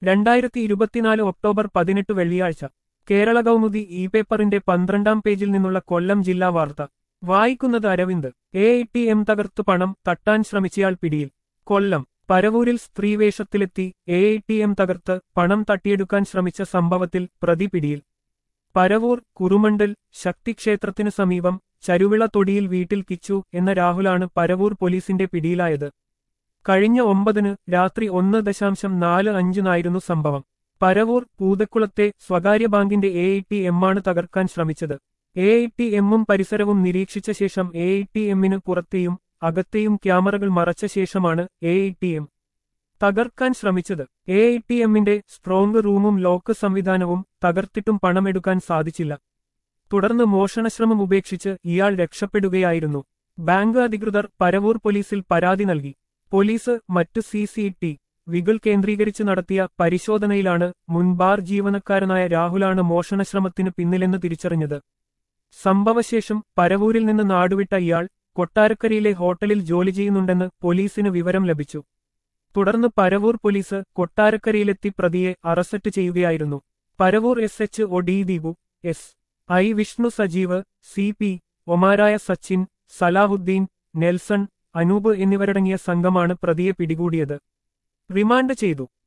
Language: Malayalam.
രണ്ടായിരത്തി ഇരുപത്തിനാല് ഒക്ടോബർ പതിനെട്ട് വെള്ളിയാഴ്ച കേരള കൗമുദി ഇ പേപ്പറിന്റെ പന്ത്രണ്ടാം പേജിൽ നിന്നുള്ള കൊല്ലം ജില്ലാ വാർത്ത വായിക്കുന്നത് Aravind A I T M തകർത്തു പണം തട്ടാൻ ശ്രമിച്ചയാൾ പിടിയിൽ കൊല്ലം പരവൂരിൽ സ്ത്രീവേഷത്തിലെത്തി എ ഐ ടി എം തകർത്ത് പണം തട്ടിയെടുക്കാൻ ശ്രമിച്ച സംഭവത്തിൽ പ്രതി പിടിയിൽ പരവൂർ കുറുമണ്ടൽ ശക്തിക്ഷേത്രത്തിനു സമീപം ചരുവിള തൊടിയിൽ വീട്ടിൽ കിച്ചു എന്ന രാഹുലാണ് പരവൂർ പോലീസിന്റെ പിടിയിലായത് കഴിഞ്ഞ ഒമ്പതിന് രാത്രി ഒന്ന് ദശാംശം നാല് അഞ്ചിനായിരുന്നു സംഭവം പരവൂർ പൂതക്കുളത്തെ സ്വകാര്യ ബാങ്കിന്റെ എ ഐ ടി എമ്മാണ് തകർക്കാൻ ശ്രമിച്ചത് എ ഐ ടി എമ്മും പരിസരവും നിരീക്ഷിച്ച ശേഷം എ ഐ ടി എമ്മിന് പുറത്തെയും അകത്തെയും ക്യാമറകൾ മറച്ച ശേഷമാണ് എ ഐ ടി എം തകർക്കാൻ ശ്രമിച്ചത് എ ഐ ടി എമ്മിന്റെ സ്ട്രോങ് റൂമും ലോക്ക് സംവിധാനവും തകർത്തിട്ടും പണമെടുക്കാൻ സാധിച്ചില്ല തുടർന്ന് മോഷണശ്രമം ഉപേക്ഷിച്ച് ഇയാൾ രക്ഷപ്പെടുകയായിരുന്നു ബാങ്ക് അധികൃതർ പരവൂർ പോലീസിൽ പരാതി നൽകി പോലീസ് മറ്റു സി സി ടി വികൾ കേന്ദ്രീകരിച്ച് നടത്തിയ പരിശോധനയിലാണ് മുൻ ബാർ ജീവനക്കാരനായ രാഹുലാണ് മോഷണശ്രമത്തിന് പിന്നിലെന്ന് തിരിച്ചറിഞ്ഞത് സംഭവശേഷം പരവൂരിൽ നിന്ന് നാടുവിട്ട ഇയാൾ കൊട്ടാരക്കരയിലെ ഹോട്ടലിൽ ജോലി ചെയ്യുന്നുണ്ടെന്ന് പോലീസിന് വിവരം ലഭിച്ചു തുടർന്ന് പരവൂർ പോലീസ് കൊട്ടാരക്കരയിലെത്തി പ്രതിയെ അറസ്റ്റ് ചെയ്യുകയായിരുന്നു Paravur S H O D Deepu S I Vishnu Sajeev C P ഒമാരായ സച്ചിൻ സലാഹുദ്ദീൻ നെൽസൺ അനൂപ് എന്നിവരടങ്ങിയ സംഘമാണ് പ്രതിയെ പിടികൂടിയത് റിമാൻഡ് ചെയ്തു